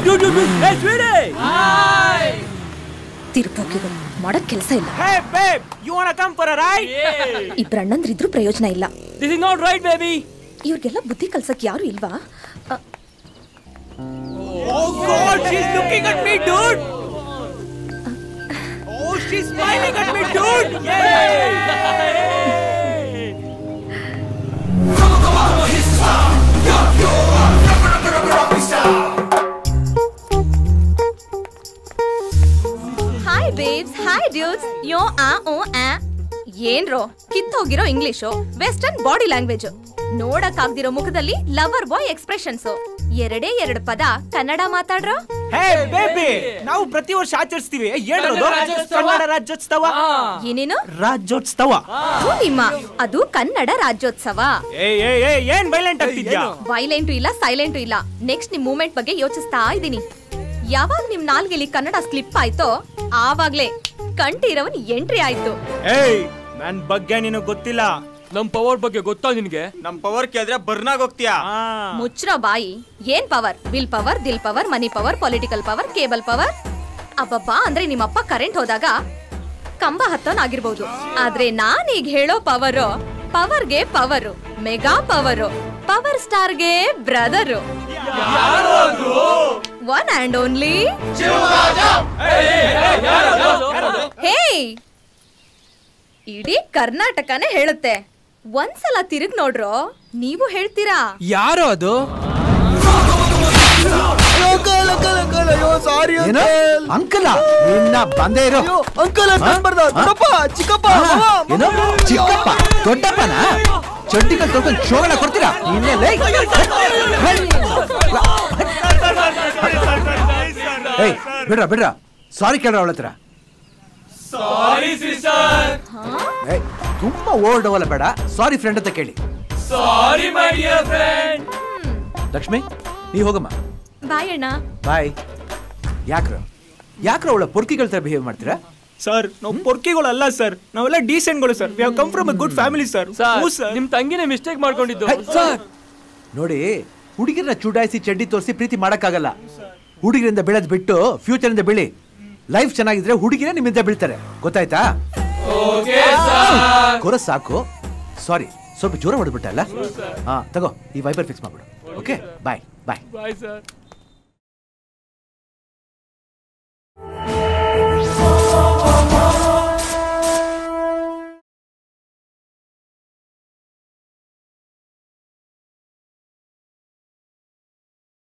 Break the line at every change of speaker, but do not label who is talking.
ತಿರುಪೋಕಿಗಳು ಮಾಡಕ್ ಕೆಲಸ ಇಲ್ಲ
Hey, babe, you wanna come for a ride?
ಇಬ್ರು ಅಣ್ಣಂದ್ರಿದ್ರು ಪ್ರಯೋಜನ ಇಲ್ಲ
This is not right, baby.
ಇವ್ರಿಗೆಲ್ಲ ಬುದ್ಧಿ ಕಲ್ಸಕ್ ಯಾರು ಇಲ್ವಾ ಅ,
Oh God, she's looking at me, dude. Oh, she's smiling at me, dude. Yay!
Hi babes hi dudes yo ಆ ಓ ಆ ಏನ್ರೋ ಕಿತ್ತೋಗಿರೋ ಇಂಗ್ಲಿಷು ವೆಸ್ಟರ್ನ್ ಬಾಡಿ ಲ್ಯಾಂಗ್ವೇಜ್ ನೋಡಕ್ ಆಗ್ದಿರೋ ಮುಖದಲ್ಲಿ ಲವರ್ ಬಾಯ್ ಎಕ್ಸ್ಪ್ರೆಷನ್ಸ್ ಎರಡೇ ಎರಡು ಪದ ಕನ್ನಡ ಮಾತಾಡ್ರೋ
ಹೇ ಬೇಬಿ ನಾವು ಪ್ರತಿ ವರ್ಷ ಆಚರಿಸ್ತೀವಿ ಏನದು ಕನ್ನಡ ರಾಜ್ಯೋತ್ಸವ
ಏನೇನು
ರಾಜ್ಯೋತ್ಸವ
ಥು ನಿಮ್ಮ ಅದು ಕನ್ನಡ ರಾಜ್ಯೋತ್ಸವ
ಏ ಏ ಏ ಏನ್ ವೈಲೆಂಟ್ ಆಗ್ತಿದ್ಯಾ
ವೈಲೆಂಟು ಇಲ್ಲ ಸೈಲೆಂಟು ಇಲ್ಲ ನೆಕ್ಸ್ಟ್ ನಿಮ್ ಮೂಮೆಂಟ್ ಬಗ್ಗೆ ಯೋಚಿಸ್ತಾ ಇದ್ದೀನಿ ಯಾವಾಗ ನಿಮ್ ನಾಲ್ಗೆಲಿ ಕನ್ನಡ ಸ್ಲಿಪ್ ಆಯ್ತೋ ಆವಾಗ್ಲೇ ಕಂಠೀರವನ್ ಎಂಟ್ರಿ ಆಯ್ತು
ಏಯ್ ನನ್ ಬಗ್ಗೆ ನಿನಗ್ ಗೊತ್ತಿಲ್ಲ
ನಮ್ ಪವರ್ ಬಗ್ಗೆ ಗೊತ್ತಾ ನಿನ್ಗೆ
ನಮ್ ಪವರ್ ಕೇಳಿದ್ರೆ ಬರ್ನಾಗ್ ಹೋಗ್ತೀಯಾ
ಆ,
ಮುಚ್ರೋ ಬಾಯಿ ಏನ್ ಪವರ್ ವಿಲ್ ಪವರ್ ದಿಲ್ power money power political power cable power ಅಬ್ಬಬ್ಬಾ ಅಂದ್ರೆ ನಿಮ್ಮಪ್ಪ ಕರೆಂಟ್ ಹೋದಾಗ ಕಂಬ ಹತ್ತೋನ್ ಆಗಿರ್ಬೋದು ಆದ್ರೆ ನಾನೀಗ ಹೇಳೋ ಪವರ್ ಪವರ್ಗೆ ಪವರ್ ಮೆಗಾ ಪವರ್ ಪವರ್ ಸ್ಟಾರ್ಗೆ brother one and only hey ಇಡೀ ಕರ್ನಾಟಕನೇ ಹೇಳುತ್ತೆ ಒಂದ್ಸಲ ತಿರುಗ್ ನೋಡ್ರೋ ನೀವು ಹೇಳ್ತೀರಾ
ಯಾರು ಅದು
ಏನು ಅಂಕಲ ನಿನ್ನ ಬಂದೇ ಇರೋ
ಅಂಕಲ್ ದೊಡ್ಡಪ್ಪ ಚಿಕ್ಕಪ್ಪ
ಏನು ಚಿಕ್ಕಪ್ಪ ದೊಡ್ಡಪ್ಪನ ಚಡ್ಡಿಗಳು ತೊಳ್ಕೊಂಡು ಶೋಗಳ ಕೊಡ್ತೀರಾ ನಿನ್ನೆ ಲೈ ಏಯ್ ಬಿಡ್ರ ಬಿಡ್ರ ಸಾರಿ ಕೇಳ್ರ ಅವಳ ಹತ್ರ
ಸಾರಿ ಸಿಸ್ಟರ್
ಏಯ್ ತುಂಬಾ ಓಲ್ಡ್ ಅವಲ್ಲ ಬೇಡ ಸಾರಿ ಫ್ರೆಂಡ್ ಅಂತ ಕೇಳಿ
sorry my dear friend
Lakshmi ನೀ ಹೋಗಮ್ಮ
ಬಾಯ್ ಅಣ್ಣ
ಬಾಯ್ ಯಾಕ್ರ ಯಾಕ್ರ ಅವಳ ಪೊರ್ಕಿಗಳ ತರ ಬಿಹೇವ್ ಮಾಡ್ತೀರಾ
ಸರ್ ನಾವು ಪೊರ್ಕಿಗಳಲ್ಲ ಸರ್ ನಾವೆಲ್ಲ ಡೀಸೆಂಟ್ಗಳು sir we have come from a good family sir
sir ನಿಮ್ ತಂಗಿನೇ ಮಿಸ್ಟೇಕ್ ಮಾಡ್ಕೊಂಡಿದ್ದು
ಹೇ, ಸರ್ ನೋಡಿ ಹುಡುಗಿರನ್ನ ಚುಡಾಯಿಸಿ ಚಡ್ಡಿ ತೋರಿಸಿ ಪ್ರೀತಿ ಮಾಡಕ್ಕಾಗಲ್ಲ ಹುಡುಗಿರಿಂದ ಬೆಳೆದ್ ಬಿಟ್ಟು ಫ್ಯೂಚರ್ ಇಂದ ಬೆಳಿ ಲೈಫ್ ಚೆನ್ನಾಗಿದ್ರೆ ಹುಡುಗಿರೇ ನಿಮ್ಮಿಂದ ಬೀಳ್ತಾರೆ ಗೊತ್ತಾಯ್ತಾ ಕೊರ ಸಾಕು ಸಾರಿ ಸ್ವಲ್ಪ ಜೋರ ಹೊಡೆದ್ಬಿಟ್ಟಲ್ಲ ಹಾ ತಗೋ ಈ ವೈಪರ್ ಫಿಕ್ಸ್ ಮಾಡ್ಬಿಡು okay bye bye
bye sir